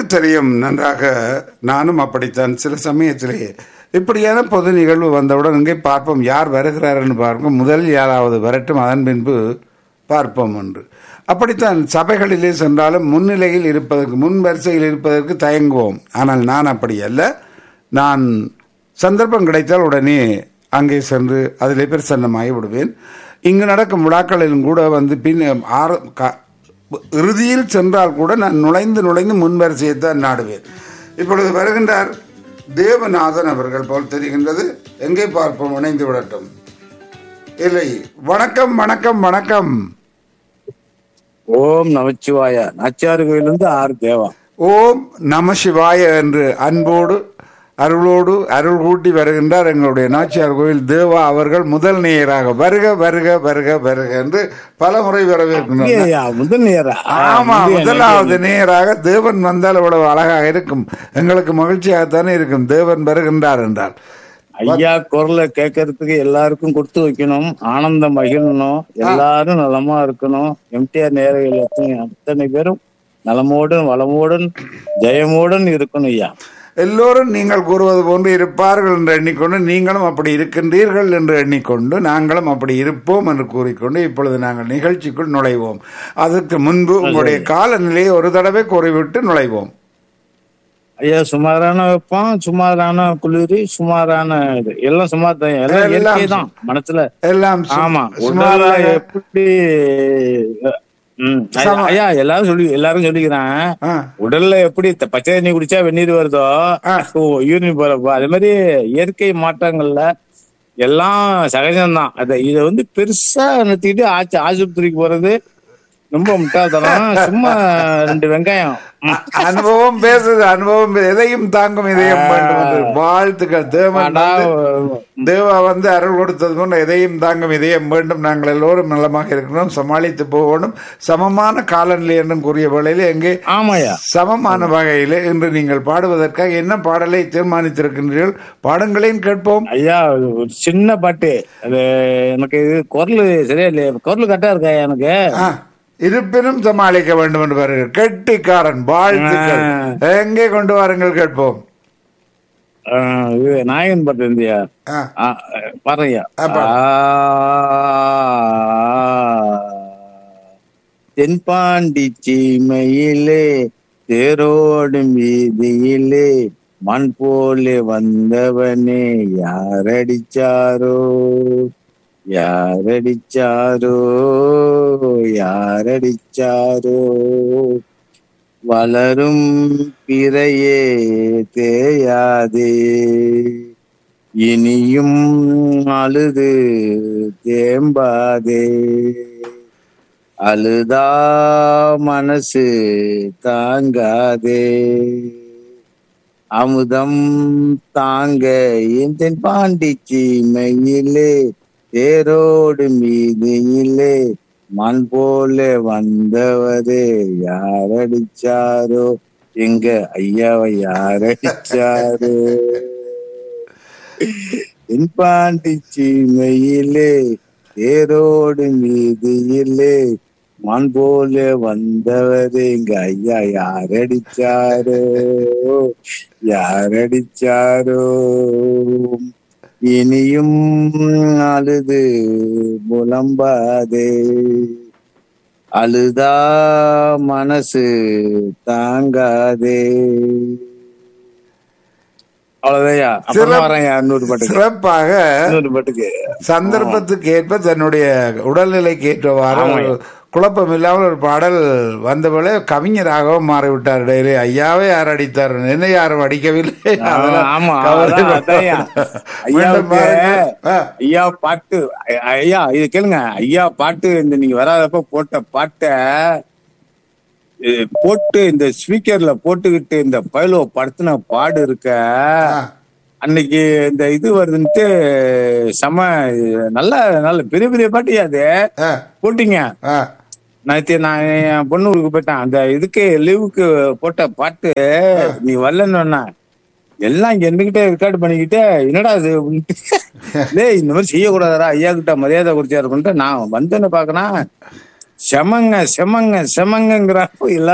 எனக்கு தெரியும் நன்றாக நானும் அப்படித்தான் சில சமயத்திலே இப்படியான பொது நிகழ்வு வந்தவுடன் இங்கே பார்ப்போம் யார் வருகிறார்னு பார்ப்போம் முதல் யாராவது வரட்டும் அதன் பின்பு பார்ப்போம் என்று அப்படித்தான் சபைகளிலே சென்றாலும் முன்னிலையில் இருப்பதற்கு முன் வரிசையில் இருப்பதற்கு தயங்குவோம் ஆனால் நான் அப்படி அல்ல நான் சந்தர்ப்பம் கிடைத்தால் உடனே அங்கே சென்று அதிலே பிரசன்னமாகி விடுவேன் இங்கு நடக்கும் விழாக்களிலும் கூட வந்து பின் ஆர க- இறுதியில் சென்றால் கூட நான் நுழைந்து நுழைந்து முன்வரிசையை தான் நாடுவேன் இப்பொழுது வருகின்றார் தேவநாதன் அவர்கள் போல் தெரிகின்றது எங்கே பார்ப்போம் இணைந்து விடட்டும் இல்லை வணக்கம் வணக்கம் வணக்கம் ஓம் நமச்சிவாய நாச்சியார் கோயிலிருந்து ஆறு தேவா ஓம் நம சிவாய என்று அன்போடு அருளோடு அருள் கூட்டி வருகின்றார் எங்களுடைய நாச்சியார் கோயில் தேவா அவர்கள் முதல் நேயராக வருக வருக வருக வருக என்று பல முறை வரவேற்கின்றனர் ஐயா, முதல் நேரா ஆமா முதலாவது நேயராக தேவன் வந்தால் இவ்வளவு அழகாக இருக்கும் எங்களுக்கு மகிழ்ச்சியாகத்தானே இருக்கும் தேவன் வருகின்றார் என்றால் ஐயா குரலை கேட்கறதுக்கு எல்லாருக்கும் கொடுத்து வைக்கணும் ஆனந்தம் மகிழணும் எல்லாரும் நலமா இருக்கணும் எம்டிஆர் நேரங்கள் அத்தனை அத்தனை பேரும் நலமோடன் வளமோடன் ஜெயமோடன் இருக்கணும் ஐயா எல்லோரும் நீங்கள் கூறுவது போன்று இருப்பார்கள் என்று எண்ணிக்கொண்டு நீங்களும் அப்படி இருக்கின்றீர்கள் என்று எண்ணிக்கொண்டு நாங்களும் அப்படி இருப்போம் என்று கூறிக்கொண்டு இப்பொழுது நாங்கள் நிகழ்ச்சிக்குள் நுழைவோம் அதற்கு முன்பு உங்களுடைய காலநிலையை ஒரு தடவை கூறிவிட்டு நுழைவோம் ஐயா சுமாரான வெப்பம் சுமாரான குளிர் சுமாரான இது எல்லாம் சுமார் தான் எல்லாம் எல்லாம் இயற்கை தான் மனசுல எல்லாம் சு- ஆமா உடல்ல சுமாராக எப்படி ம், ஐயா, சம- ஐயா எல்லாரும் சொல்லி எல்லாரும் சொல்லிக்கிறான் ஆ, உடல்ல எப்படி த- பச்சை தண்ணி குடிச்சா வெந்நீர் வருதோ ஆ. ஓ யூரின் போறப்போ அதே மாதிரி இயற்கை மாற்றங்கள்ல எல்லாம் சகஜம்தான் அத இத வந்து பெருசா நிறுத்திக்கிட்டு ஆச்சு ஆஸ்பத்திரிக்கு போறது ரொம்ப முட்டாள்தனம் சும்மா ரெண்டு வெங்காயம் ம். அனுபவம் பேசுது அனுபவம் பே- எதையும் தாங்கும் இதயம் வேண்டும் என்று வாழ்த்துக்கள் தேவன் ஆனா, வந்து- தேவா வந்து அருள் கொடுத்தது கொண்டு எதையும் தாங்கும் இதயம் வேண்டும் நாங்கள் எல்லோரும் நலமாக இருக்கணும் சமாளித்து போகணும் சமமான காலநிலை என்றும் கூறிய வேளையில் எங்கே ஆமாய்யா சமமான வகையில் இன்று நீங்கள் பாடுவதற்காக என்ன பாடலை தீர்மானித்திருக்கின்றீர்கள் பாடுங்களையும் கேட்போம் ஐயா ஒரு சின்ன பாட்டு அது எனக்கு இது குரல் சரியா இல்லையா குரல் கரெக்டா இருக்கா எனக்கு ஆ, இருப்பினும் சமாளிக்க வேண்டும் என்று வருகிறார் கெட்டிக்காரன் வாழ்த்துக்கள் எங்கே கொண்டு வாருங்கள் கேட்போம் ஆ, இது நாயகன் பாட்டு இருந்தியா ஆ, பாருங்கய்யா ஆ, பாரு. தென்பாண்டி சீமையிலே தேரோடும் வீதியிலே மண் போலே வந்தவனே யாரடிச்சாரோ யாரடிச்சாரோ யாரடிச்சாரோ வளரும் பிறையே தேயாதே இனியும் அழுது தேம்பாதே அழுதா மனசு தாங்காதே அமுதம் தாங்க இந்த பாண்டிச்சி மையிலே தேரோடு மீதியிலே மண் போல வந்தவரே யாரடிச்சாரோ எங்க ஐயாவை யாரடிச்சாரோ என் பாண்டிச்சி மையிலே தேரோடு மீதியிலே மண் போல வந்தவரே எங்க ஐயா யாரடிச்சாரோ யாரடிச்சாரோ இனியும் அழுது புலம்பாதே அழுதா மனசு தாங்காதே அவ்வளவுதையா அப்புறம் சிறப்பு. வரேன் இன்னொரு பாட்டுக்கு சிறப்பாக இன்னொரு பாட்டுக்கு சந்தர்ப்பத்துக்கு ஏற்ப தன்னுடைய உடல்நிலைக்கு ஏற்றவாறு ஆமாய்யா. ஒரு குழப்பம் இல்லாமல் ஒரு பாடல் வந்தபோல கவிஞராகவும் மாறிவிட்டார் டெய்லி ஐயாவே யார் அடித்தார் என்ன யாரும் அடிக்கவில்லை அதெல்லாம் ஆமா கவலை அதான், அதான்யா. மீண்டும் ஐயாவுக்கு பாருங்கள். ஆ, ஐயா பாட்டு ஐ- ஐயா இது கேளுங்க ஐயா பாட்டு இந்த நீங்க வராதப்ப போட்ட பாட்ட இது போட்டு இந்த ஸ்பீக்கர்ல போட்டுக்கிட்டு இந்த பயிலோ படுத்தின பாடு இருக்க ஆ, அன்னைக்கு இந்த இது வருதுன்ட்டு செம நல்ல நல்ல பெரிய பெரிய பாட்டியா அது ஆ, போட்டீங்க ஆ. நேத்து நான் என் பொண்ணு ஊருக்கு போயிட்டேன் அந்த இதுக்கு லீவுக்கு போட்ட பாட்டு நீ வரலன்னு எல்லாம் இங்க இருந்துகிட்டே ரெக்கார்ட் பண்ணிக்கிட்டு என்னடா இது அப்படின்ட்டு, டேய் இந்த மாதிரி செய்யக்கூடாதா ஐயா கிட்ட மரியாதை கொடுத்தாருக்குன்ட்டு நான் வந்தேன்னு பாக்கனா செமங்க செமங்க செமங்கிறாப்போ எல்லாரும்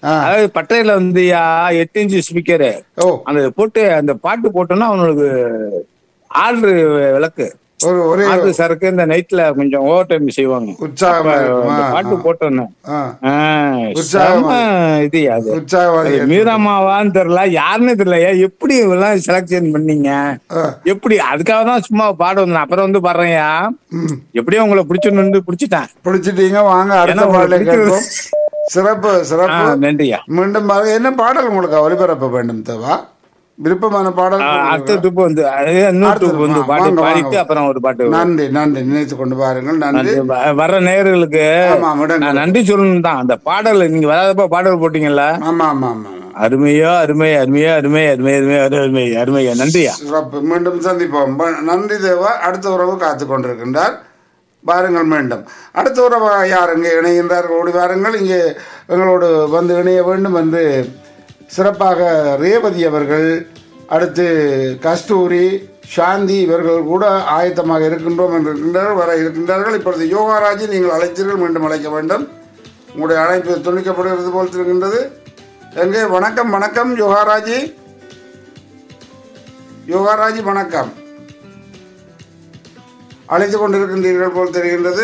ஆ. அதாவது பட்டறையில வந்து எட்டு இன்ச்சு ஸ்பீக்கரு ஓ அந்த போட்டு அந்த பாட்டு போட்டோம்னா அவனுக்கு ஆர்டர் விளக்கு ஒரு ஒரே ஆர்டர் சரக்கு இந்த நைட்ல கொஞ்சம் ஓவர் டைம் செய்வாங்க உற்சாகமா அப்ப இருக்குமா? அந்த பாட்டு போட்டோன்னு ஆ, ஆ, உற்சாகமா செம இது அது உற்சாகவாதி அது மீராமாவான்னு தெரியல யாருன்னு தெரியல ஏன் எப்படி எல்லாம் செலக்ஷன் பண்ணீங்க ஆ, எப்படி அதுக்காக தான் சும்மா பாட வந்தேன் அப்புறம் வந்து பாடுறேன்யா ம். எப்படியும் உங்களை பிடிச்சுன்னு வந்து பிடிச்சிட்டேன் பிடிச்சிட்டீங்க வாங்க அடுத்த ஏன்னா பாடலை உங்களுக்கு கேட்போம் சிறப்பு ஆ, சிறப்பு நன்றியா மீண்டும் பாருங்க என்ன பாடல் உங்களுக்கு ஒளிபரப்ப வேண்டும் தேவா விருப்பமான பாடல் ஆ, அடுத்த துப்பு வந்து அது இன்னொரு அடுத்தது, துப்பு வந்து வா- பாட்டு வாங்க, பாடிட்டு வாங்க. அப்புறம் ஒரு பாட்டு நன்றி நன்றி நினைத்து கொண்டு பாருங்கள் நன்றி நன்றி. வ- வர்ற நேயர்களுக்கு ஆமா விடுங்க நான் நன்றி சொல்லணும் தான் அந்த பாடல் நீங்க வராதப்ப பாடல் போட்டீங்கல்ல ஆமா ஆமா ஆமா ஆமா. அருமையோ அருமை அருமையோ அருமை அருமை அருமை அருமை அருமையா நன்றியா சிறப்பு மீண்டும் சந்திப்போம் ப- நன்றி தேவா அடுத்த உறவு காத்து கொண்டிருக்கின்றார் பாருங்கள் மீண்டும் அடுத்த உறவு யார் இங்கே இணைகின்றார்கள் ஓடி வாருங்கள் இங்கே எங்களோடு வந்து இணைய வேண்டும் என்று சிறப்பாக ரேவதி அவர்கள் அடுத்து கஸ்தூரி சாந்தி இவர்கள் கூட ஆயத்தமாக இருக்கின்றோம் என்று இருக்கின்றார்கள் வர இருக்கின்றார்கள் இப்பொழுது யோகாராஜி நீங்கள் அழைத்தீர்கள் மீண்டும் அழைக்க வேண்டும் உங்களுடைய அழைப்பு துணிக்கப்படுகிறது போல் இருக்கின்றது எங்கே வணக்கம் வணக்கம் யோகாராஜி யோகாராஜி வணக்கம் அழைத்து கொண்டிருக்கின்றீர்கள் போல் தெரிகின்றது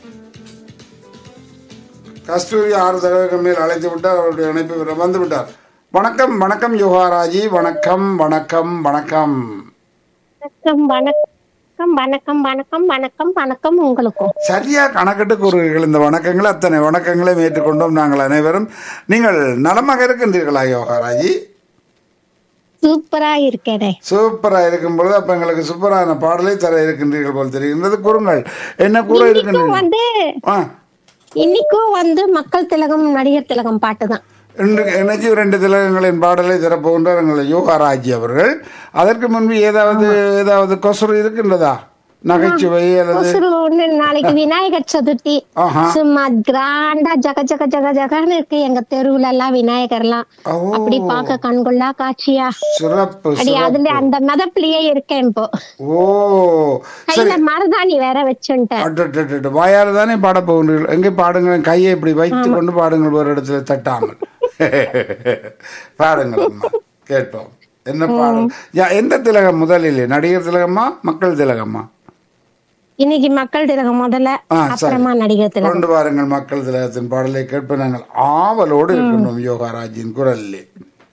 கஸ்தூரி ஆறு தடவைக்கு மேல் அழைத்து விட்டார் அவருடைய இணைப்பு விர- வந்து விட்டார் வணக்கம் வணக்கம் யோகாராஜி வணக்கம் வணக்கம் வணக்கம் வணக்கம் வணக்கம் வணக்கம் வணக்கம் வணக்கம் வணக்கம் உங்களுக்கும் சரியா கணக்கிட்டு கூறுகிறீர்கள் இந்த வணக்கங்கள் அத்தனை வணக்கங்களையும் ஏற்றுக்கொண்டோம் நாங்கள் அனைவரும் நீங்கள் நலமாக இருக்கின்றீர்களா யோகாராஜி சூப்பரா இருக்கேனே சூப்பரா இருக்கும் பொழுது அப்ப எங்களுக்கு சூப்பரான பாடலை தர இருக்கின்றீர்கள் போல் தெரிகின்றது கூறுங்கள் என்ன கூற இன்னைக்கும் இருக்கின்றீர்கள் வந்து ஆ இன்னைக்கும் வந்து மக்கள் திலகம் நடிகர் திலகம் பாட்டு தான் இன்று எனக்கு ரெண்டு திலகங்களின் பாடலை திறப்புகின்றார் எங்கள் யோகாராஜி அவர்கள் அதற்கு முன்பு ஏதாவது ஏதாவது கொசுறு இருக்கின்றதா நகைச்சுவை அல்லது கொசுறு ஒண்ணு நாளைக்கு விநாயகர் சதுர்த்தி ஆஹா சும்மா கிராண்டா ஜக ஜக ஜக ஜகன்னு இருக்கு எங்க தெருவுல எல்லாம் விநாயகர்லாம் ஓ அப்படி பார்க்க கண்கொள்ளா காட்சியா சிறப்பு அடி சிறப்பு அதுல அந்த மதப்பிலேயே இருக்கேன் இப்போ ஓ சரி கையில மருதாணி வேற வச்சுட்டேன் அட்டட்டட்ட வாயால் தானே பாட போகின்றீர்கள் எங்கே பாடுங்கள் கையை இப்படி வைத்து கொண்டு பாடுங்கள் ஒரு இடத்துல தட்டாமல் பாடுங்கள் அம்மா கேட்போம் என்ன பாடல் யா, எந்த திலகம் முதலில் நடிகர் திலகமா மக்கள் திலகமா இன்னைக்கு மக்கள் திலகம் முதல்ல ஆ, சரி. அப்புறமா நடிகர் திலகம் கொண்டு வாருங்கள் மக்கள் திலகத்தின் பாடலை கேட்ப நாங்கள் ஆவலோடு இருக்கின்றோம் யோகாராஜின் குரலில்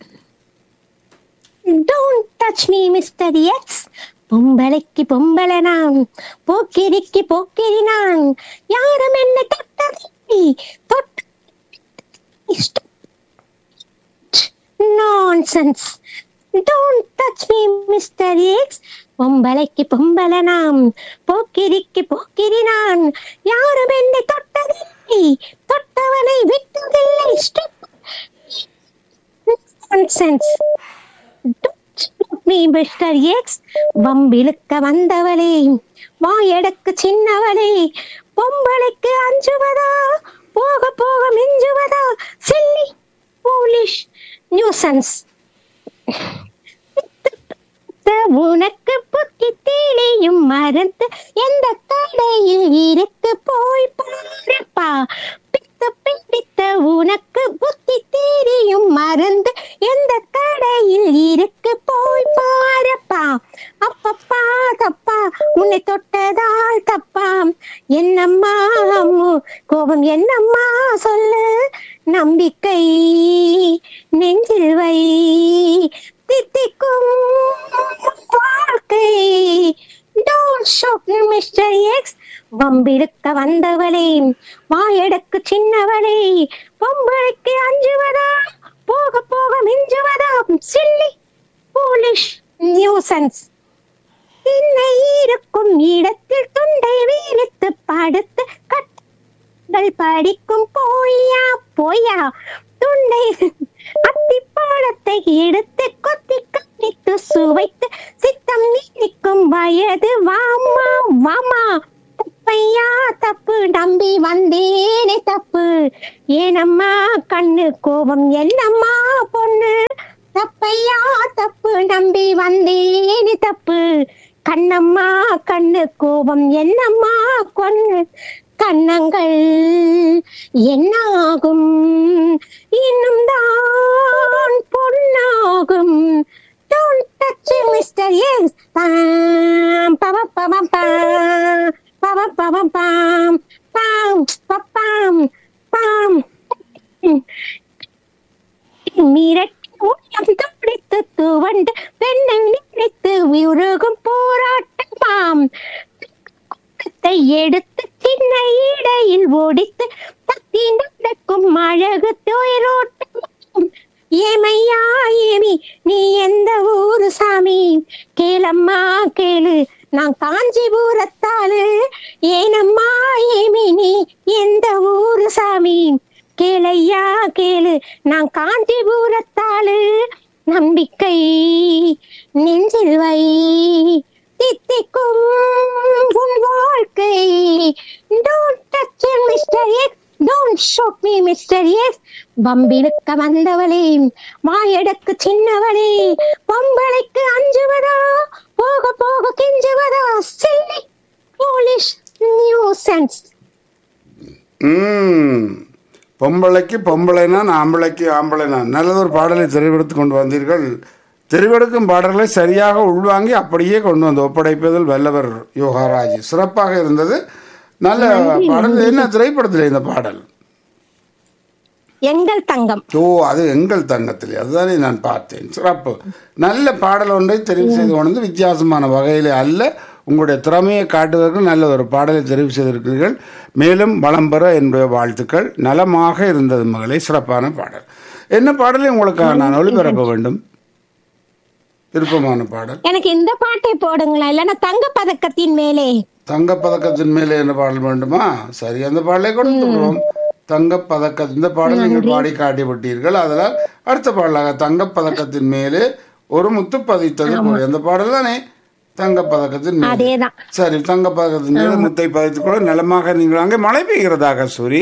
don't touch me mister X பொம்பளைக்கு பொம்பளை நான் போக்கிரிக்கு போக்கிரி நான் யாரும் என்ன தொட்டதில்லை தொட்டு nonsense don't touch me mister X பொம்பளைக்கு பொம்பளை நாம் போக்கிரிக்கு போக்கிரி நான் யாரும் என்னை தொட்டதில்லை தொட்டவனை விட்டதில்லை ஸ்டாப் நான்சென்ஸ் நீ மிஸ்டர் எக்ஸ் வம்பிழுக்க வந்தவளே வாயடக்கு சின்னவளே பொம்பளைக்கு அஞ்சுவதா போக போக மிஞ்சுவதா சில்லி போலிஷ் நியூசன்ஸ் உனக்கு புத்தி தேலையும் மறந்து எந்த கடையில் இருக்கு போய் பாருப்பா பித்த பிடித்த உனக்கு புத்தி தெரியும் மறந்து எந்த கடையில் இருக்கு போய் பாருப்பா அப்பப்பா தப்பா உன்னை தொட்டதால் தப்பா என்னம்மா அம்மு கோபம் என்னம்மா சொல்லு நம்பிக்கை நெஞ்சில் வை தித்திக்கும் வாழ்க்கை டோன்ட் ஷோக் மிஸ்டர் எக்ஸ் வம்பிழுக்க வந்தவளே வாயடக்கு சின்னவளே பொம்பளைக்கு அஞ்சுவதா போக போக மிஞ்சுவதா சில்லி போலிஷ் நியூசன்ஸ் என்னை இருக்கும் இடத்தில் துண்டை வீரித்து படுத்து கட்டுகள் படிக்கும் போயா போயா துண்டை அத்திப்பழத்தை எடுத்து கொத்தி கட்டித்து சுவைத்து சித்தம் நீடிக்கும் வயது வாமா வாமா தப்பையா தப்பு நம்பி வந்தேனே தப்பு ஏனம்மா கண்ணு கோபம் என்னம்மா பொண்ணு தப்பையா தப்பு நம்பி வந்தேனே தப்பு கண்ணம்மா கண்ணு கோபம் என்னம்மா கொன்னு கன்னங்கள் என்னாகும் இன்னும் தான் பொன்னாகும் Don't touch it, Mr. Yes. Pam, pam, pam, pam, pam. Pam, pam, pam, pam. Pam, pam, pam, pam. மிரட்டி உள்ளம் துடித்து துவண்டு பெண்ணை நினைத்து உருகும் போராட்டமாம் கூட்டத்தை எடுத்து சின்ன இடையில் ஓடித்து தத்தி நடக்கும் அழகு துயரோட்டம் ஏமையா ஏமி நீ எந்த ஊரு சாமி கேளம்மா கேளு நான் காஞ்சிபுரத்தாளு ஏனம்மா ஏமி நீ எந்த ஊரு சாமி கேளையா கேளு நான் காஞ்சிபுரத்தாளு நம்பிக்கை நெஞ்சில் வை தித்திக்கும் உன் வாழ்க்கை don't touch mister X don't shock me mister X பம்பினுக்க வந்தவளே மாயடக்கு சின்னவளே பொம்பளைக்கு அஞ்சுவதா போக போக கெஞ்சுவதா silly foolish nuisance hmm பொம்பளைக்கு பொம்பளைனா ஆம்பளைக்கு ஆம்பளைனா நல்லதொரு பாடலை தெரிவெடுத்து கொண்டு வந்தீர்கள் தெரிவெடுக்கும் பாடல்களை சரியாக உள்வாங்கி அப்படியே கொண்டு வந்து ஒப்படைப்பதில் வல்லவர் யோகாராஜ் சிறப்பாக இருந்தது நல்ல பாடல் என்ன திரைப்படத்தில் இந்த பாடல் எங்கள் தங்கம் ஓ அது எங்கள் தங்கத்திலே அதுதானே நான் பார்த்தேன் சிறப்பு நல்ல பாடல் ஒன்றை தெரிவு செய்து கொண்டு வந்து வித்தியாசமான வகையில் அல்ல உங்களுடைய திறமையை காட்டுவதற்கு நல்ல ஒரு பாடலை தெரிவு செய்திருக்கிறீர்கள் மேலும் வளம் பெற என்னுடைய வாழ்த்துக்கள் நலமாக இருந்தது மகளே சிறப்பான பாடல் என்ன பாடலை உங்களுக்கு நான் ஒளிபரப்ப வேண்டும் விருப்பமான பாடல் எனக்கு இந்த பாட்டை போடுங்களேன் இல்லைன்னா தங்க பதக்கத்தின் மேலே தங்கப்பதக்கத்தின் மேலே என்ன பாடல் வேண்டுமா சரி அந்த பாடலை கொடுத்து விடுவோம் தங்கப்பதக்க இந்த பாடல் நீங்கள் பாடி காட்டி விட்டீர்கள் அதனால் அடுத்த பாடலாக தங்கப்பதக்கத்தின் மேலே ஒரு முத்து பதித்தது போல அந்த பாடல் தானே தங்கப்பதக்கத்தின் மேலே அதேதான் சரி தங்கப்பதக்கத்தின் மேலே முத்தை பதித்துக் கூட நலமாக நீங்கள் அங்கே மழை பெய்கிறதாக சூரி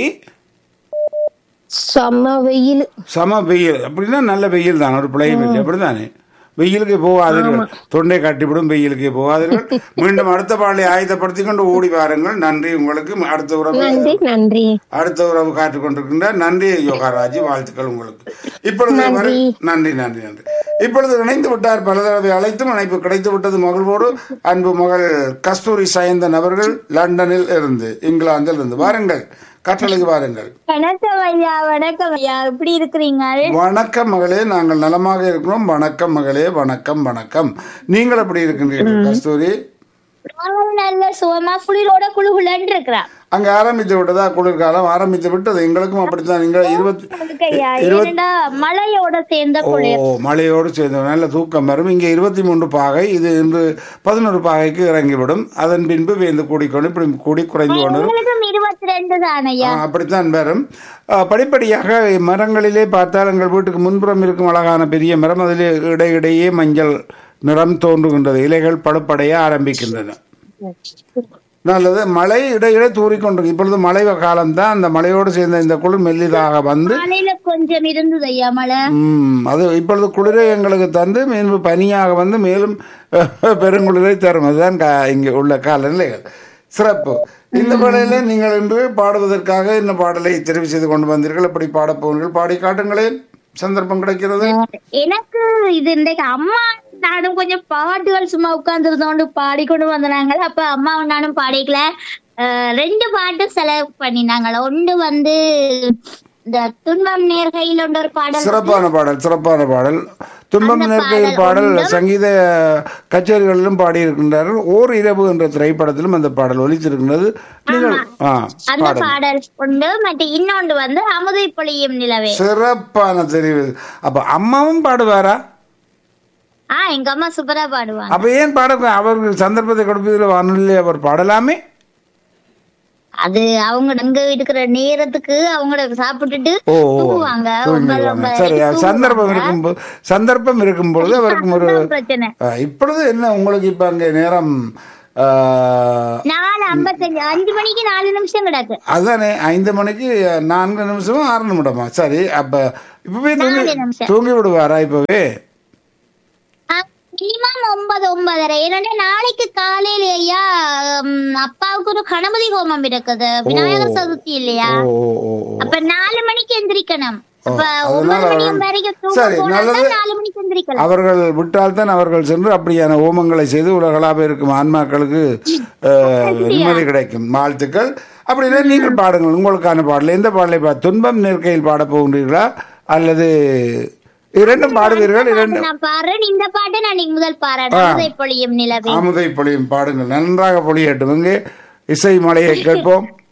செம்ம வெயில் சம வெயில் அப்படின்னா நல்ல வெயில் தான் ஒரு பிள்ளையும் இல்லை அப்படிதானே வெயிலுக்கு போகாதீர்கள் தொண்டை கட்டிவிடும் வெயிலுக்கு போகாதீர்கள் மீண்டும் அடுத்த பாடலை ஆயுதப்படுத்திக் கொண்டு ஓடி வாருங்கள் நன்றி உங்களுக்கு அடுத்த உறவு நன்றி நன்றி அடுத்த உறவு காத்துக் கொண்டிருக்கின்ற நன்றி யோகாராஜி வாழ்த்துக்கள் உங்களுக்கு இப்பொழுது வரை- நன்றி நன்றி நன்றி இப்பொழுது இணைந்து விட்டார் பல தடவை அழைத்தும் இணைப்பு கிடைத்து விட்டது மகிழ்வோடு அன்பு மகள் கஸ்தூரி சயந்தன் அவர்கள் லண்டனில் இருந்து இங்கிலாந்தில் இருந்து வாருங்கள் கட்டளைக்கு வாருங்கள் வணக்கம் ஐயா வணக்கம் ஐயா எப்படி இருக்கிறீங்க வணக்கம் மகளே நாங்கள் நலமாக இருக்கிறோம் வணக்கம் மகளே வணக்கம் வணக்கம் நீங்கள் எப்படி இருக்கின்றீர்கள் கஸ்தூரி நானும் நல்ல சுகமா குளிரோட குழுகுலன்னு இருக்கிறேன் அங்க ஆரம்பித்து விட்டதா குளிர்காலம் ஆரம்பித்து விட்டது எங்களுக்கும் அப்படித்தான் நீங்கள் இருபத்தி ஐயா இருபத்தி ஏன்னா மழையோட சேர்ந்த ஓ குளிர் மழையோடு சேர்ந்து நல்ல தூக்கம் வரும் இங்கே இருபத்தி மூன்று பாகை இது இன்று பதினோரு பாகைக்கு இறங்கிவிடும் அதன் பின்பு வேந்து கூடிக்கொண்டு இப்படி கூடி குறைந்து கொண்டு வரும். எங்களுக்கும் இருபத்தி ரெண்டு தான் ஐயா ஆ, அப்படித்தான் வரும் ஆ, படிப்படியாக மரங்களிலே பார்த்தால் எங்கள் வீட்டுக்கு முன்புறம் இருக்கும் அழகான பெரிய மரம் அதிலே இடையிடையே மஞ்சள் நிறம் தோன்றுகின்றது இலைகள் பழுப்படைய ஆரம்பிக்கின்றன நல்லது மழை இடையிடையே தூறிக்கொண்டு இப்பொழுது மழை காலம்தான் அந்த மழையோடு சேர்ந்த இந்த குளிர் மெல்லிதாக வந்து காலையில கொஞ்சம் இருந்தது ஐயா மழை ம், அது இப்பொழுது குளிரை எங்களுக்கு தந்து மேலும் பனியாக வந்து மேலும் பெருங்குளிரை தரும் அதுதான் கா- இங்கே உள்ள காலநிலைகள் சிறப்பு இந்த பாடலில நீங்கள் இன்று பாடுவதற்காக இந்த பாடலை தெரிவு செய்து கொண்டு வந்தீர்கள் எப்படி பாடப் போவீர்கள் பாடி காட்டுங்களேன் சந்தர்ப்பம் கிடைக்கிறது எனக்கு இது இன்றைக்கு அம்மா நானும் கொஞ்சம் பாட்டுகள் சும்மா உட்கார்ந்து இருந்தோண்டு பாடிக்கொண்டு வந்தாங்க அப்ப அம்மாவும் நானும் பாடிக்கல அஹ் ரெண்டு பாட்டு செலக்ட் பண்ணினாங்களே ஒன்று வந்து இந்த துன்பம் நேர்கையில் ஒன்று ஒரு பாடல் சிறப்பான பாடல் சிறப்பான பாடல் துன்பம் அந்த நேர்க்கையில் பாடல் பாடல் ஒன்றும் சங்கீத கச்சேரிகளிலும் பாடியிருக்கின்றார்கள் ஓர் இரவு என்ற திரைப்படத்திலும் அந்த பாடல் ஒலித்திருக்கின்றது நீங்கள் ஆ அந்த பாடல் பாடல் உண்டு மற்ற இன்னொன்று வந்து அமுதை பொழியும் நிலவே சிறப்பான தெரிவு அப்ப அம்மாவும் பாடுவாரா ஆ எங்க அம்மா சூப்பரா பாடுவாங்க அப்ப ஏன் பாட அவருக்கு சந்தர்ப்பத்தை கொடுப்பதில் வானொலி அவர் பாடலாமே அது அவங்க அங்க இருக்கிற நேரத்துக்கு அவங்க சாப்பிட்டுட்டு ஓ ஓ, தூங்குவாங்க ரொம்ப தூங்கிடுவாங்க. ரொம்ப சரி தூங்குவாங்க. சந்தர்ப்பம் இருக்கும்போது சந்தர்ப்பம் இருக்கும் பொழுது அவருக்கு ஒரு அதான் பிரச்சனை ஆ, இப்பொழுது என்ன உங்களுக்கு இப்ப அங்க நேரம் ஆ, நாலு ஐம்பத்தஞ்சு அஞ்சு மணிக்கு நாலு நிமிஷம் கிடக்கு அதானே ஐந்து மணிக்கு நான்கு நிமிஷமும் ஆறு நிமிடமா சரி அப்ப இப்பவே தூங்கி நாலு நிமிஷம். தூங்கி விடுவாரா இப்பவே ஆ, மினிமம் ஒன்பது ஒன்பதரை ஏன்னா நாளைக்கு காலையிலேயா ம், அப்பாவுக்கு ஒரு கணபதி ஹோமம் இருக்குது விநாயகர் சதுர்த்தி இல்லையா ஓ ஓ ஓ ஓ. அப்ப நாலு மணிக்கு எந்திரிக்கணும் அப்ப அதனால ஒன்பது மணி அவர்கள்- வரைக்கும் தூங்க சரி, போனா நல்லது. தான் நாலு மணிக்கு எந்திரிக்கலாம் அவர்கள் விட்டால்தான் அவர்கள் சென்று அப்படியான ஓமங்களை செய்து உலகளாக இருக்கும் ஆன்மாக்களுக்கு அஹ், நிம்மதி கிடைக்கும் வாழ்த்துக்கள் அப்படின்னா நீங்கள் பாடுங்கள் உங்களுக்கான பாடல் எந்த பாடலை பா துன்பம் நெருக்கையில் பாடப் போகின்றீர்களா அல்லது இரண்டும் பாடுவீர்கள் இரண்டு நான் பாடுறேன் இந்த பாட்டை நான் இன்னைக்கு முதல் பாடுறேன் பொழியும் நிலவே ஆமுதை பொழியும் பாடுங்கள் நன்றாக பொழியட்டும் இங்கே இசை மலையை கேட்போம்